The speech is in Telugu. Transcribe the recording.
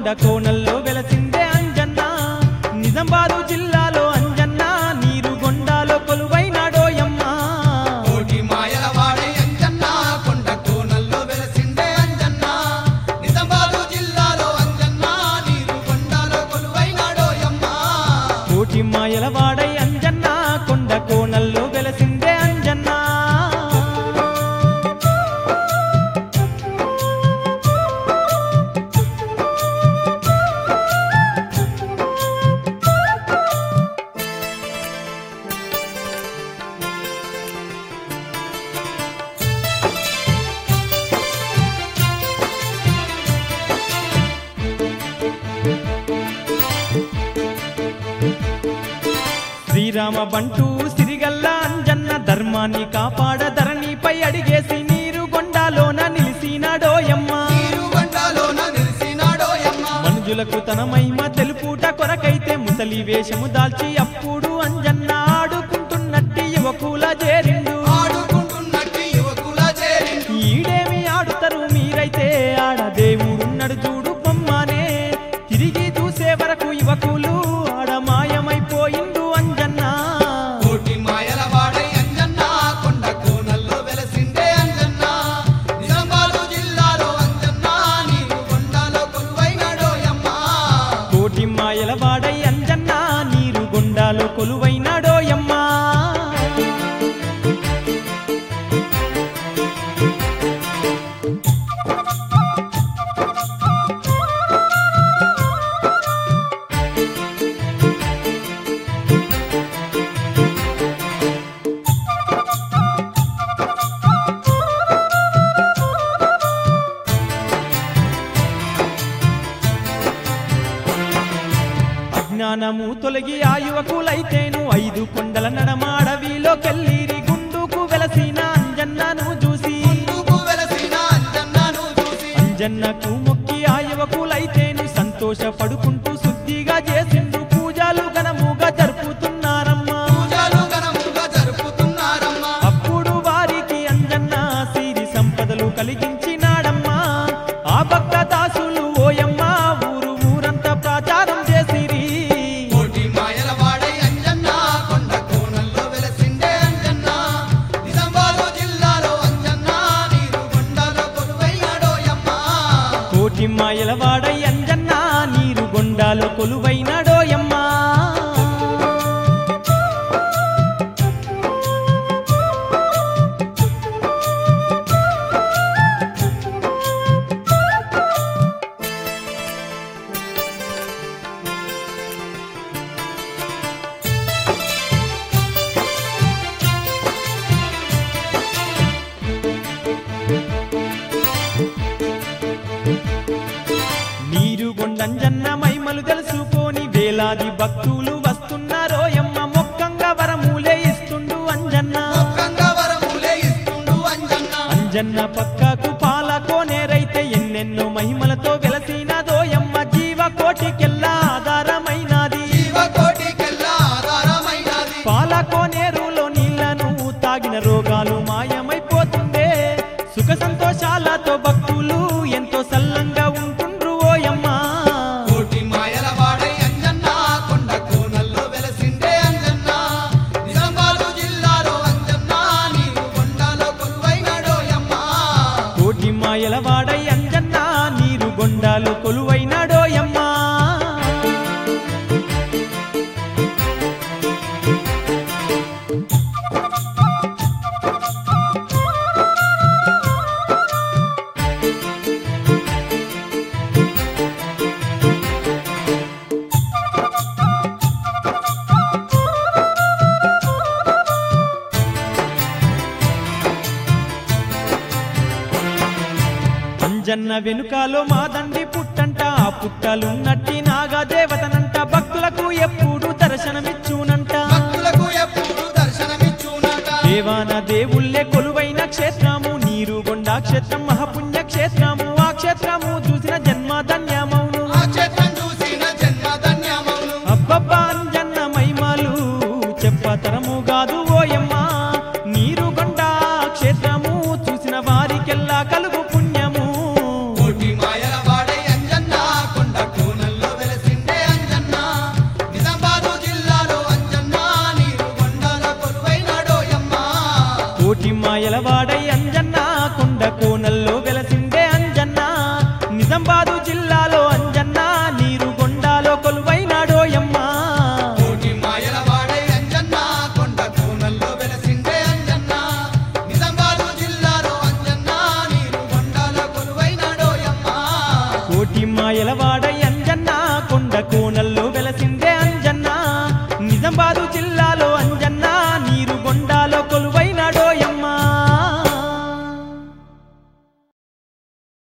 కోనల్లో వెలసిందే అంజన్న నిజామాబాదు జిల్లాలో అంజన్న నీరు గొండాలో కొలువైనాడోయమ్మ కోటి మాయల వాడే అంజన్న కొండ కోనల్లో వెలసిండే అంజన్న నిజామాబాదు జిల్లాలో అంజన్న నీరు కొండలో కొలువైనాడోయమ్మ కోటి మాయల వాడై అంజన్న కొండ కోనల్లో వెలసిందే అంజన్న శ్రీరామ బంటూ సిరిగల్ల అంజన్న ధర్మాన్ని కాపాడ ధరణిపై అడిగేసి నీరు గొండాలోన నిలిసినాడోయమ్మ నీరు కొండలోన నిలిసినాడోయమ్మ మనుజులకు తన మహిమ తెలుపుట కొరకైతే ముసలి వేషము దాల్చి అప్పుడు అంజన్న ఆడుకుంటున్నట్టి యువకుల చేరిండు ఆడుకుంటున్నట్టు యువకుల చేరిండు ఈడేమి ఆడుతారు మీరైతే ఆడ దేవుడున్నడు చూడు పొమ్మానే తిరిగి చూసే వరకు యువకులు ఆడ మాయమైపోయిండు అంజన్న కోటి మాయల వాడే అంజన్న కొండ కోనల్లో వెలసిండే అంజన్న నిజామాబాదు జిల్లాలో అంజన్న నీరు కొండలో కొలువైనాడోయమ్మ కోటి మాయల వాడై అంజన్న నీరు గుండాలో కొలువైనాడోయమ్మా అజ్ఞానము తొలగి ఆ యువకులైతేను ఐదు కొండల నడమాడవిలోకెళ్ళిరి గుండుకు వెలసిన అంజన్నను చూసి ముందుకు వెలసిన అంజన్నను చూసి అంజన్నకు మొక్కి ఆ యువకులైతేను సంతోషపడుకుంటూ శుద్ధిగా చేసిండు పూజలు ఘనముగా జరుపుతున్నారమ్మా పూజలు ఘనముగా జరుపుతున్నారమ్మా అప్పుడు వారికి అంజన్న సిరి సంపదలు కలిగించినాడమ్మా ఆ భక్త దాసులు ఓయమ్మ ఊరు ఊరంతా ప్రచారం చేసిరి కోటి మాయల వాడే అంజన్న కొండ కోనల్లో వెలసిండే అంజన్న నిజామాబాదు జిల్లాలో అంజన్న నీరు కొండలో కొలువైనాడోయమ్మ కోటి మాయల వాడై అంజన్న నీరు గొండాలో కొలువైనాడోయమ్మా నీరు గొండంజన్న మైమలు తెలుసుకొని వేలాది భక్తులు వస్తున్నారోయమ్మ మొక్కంగా వరములే ఇస్తుండు అంజన్న ఒక్కంగా వరములే ఇస్తుండు అంజన్న అంజన్న పక్కకు పాలకోనేరైతే ఎన్నెన్నో మహిమలతో వెలసినదోయమ్మ జీవ కోటికెల్లా ఆధారమైనది జీవ కోటికెల్లా ఆధారమైనది పాలకోనేరులో నీళ్లను తాగిన రోగాలు మాయమైపోతుండే సుఖ సంతోషాలతో భక్తులు ఎంతో సల్లంగా ఉంటుండ్రు ఓయమ్మ కోటి మాయల వాడై అంజన్న కొండ కోనల్లో వెలసిండే అంజన్న నిజామాబాదు జిల్లాలో అంజన్న నీరు కొండలో కొలువైనాడోయమ్మ కోటి మాయల వాడై అంజన్న నీరు గొండాలు కొలువైనాడోయమ్మా అంజన్న వెనుకాలో మాదండి పుట్టంట ఆ పుట్టలున్నట్టి నాగా దేవతనంట భక్తులకు ఎప్పుడు దర్శనమిచ్చునంట భక్తులకు ఎప్పుడు దర్శనమిచ్చునట దేవాన దేవుళ్ళే కొలువైన క్షేత్రము నీరు గొండ క్షేత్రం మహాపుణ్య క్షేత్రము ఆ క్షేత్రము చూసిన జన్మ ధన్యమౌను ఆ క్షేత్రం చూసిన జన్మ ధన్యమౌను అబ్బబ్బా అంజన్న మహిమలు చెప్పతరము కాదు ఓయమ్మ నీరు గొండ క్షేత్రము చూసిన వారికెల్లా కలుగు పుణ్యము కోటి మాయల వాడై అంజన్న కొండ నిజామాబాదు జిల్లాలో అంజన్న నీరు గొండాలో కొలువ